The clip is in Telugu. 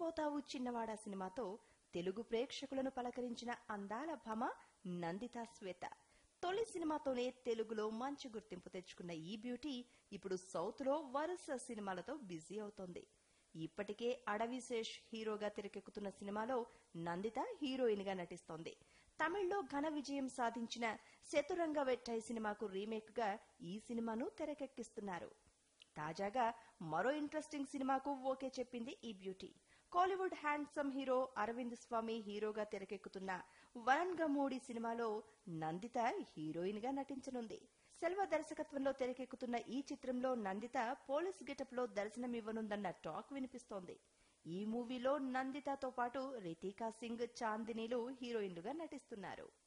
మురిసిపోతావు చిన్నవాడా సినిమాతో తెలుగు ప్రేక్షకులను పలకరించిన అందాల భామ నందితా శ్వేత తొలి సినిమాతోనే తెలుగులో మంచి గుర్తింపు తెచ్చుకున్న ఈ బ్యూటీ ఇప్పుడు సౌత్ లో వరుస సినిమాలతో బిజీ అవుతోంది ఇప్పటికే అడవిశేష్ హీరోగా తెరకెక్కుతున్న సినిమాలో నందిత హీరోయిన్ గా నటిస్తోంది తమిళ్లో ఘన విజయం సాధించిన శతురంగ వెట్టై సినిమాకు రీమేక్ గా ఈ సినిమాను తెరకెక్కిస్తున్నారు తాజాగా మరో ఇంట్రెస్టింగ్ సినిమాకు ఓకే చెప్పింది ఈ beauty Kollywood handsome hero Arvind Swamy హీరోగా తెరకెక్కుతున్న వరంగమూడి సినిమాలో నందిత హీరోయిన్ గా నటించనుంది సెల్వ దర్శకత్వంలో తెరకెక్కుతున్న ఈ చిత్రంలో నందిత పోలీస్ గెటప్ లో దర్శనమివ్వనుందన్న టాక్ వినిపిస్తోంది ఈ మూవీలో నందితతో పాటు రితికా సింగ్ చాందినీలు హీరోయిన్లుగా నటిస్తున్నారు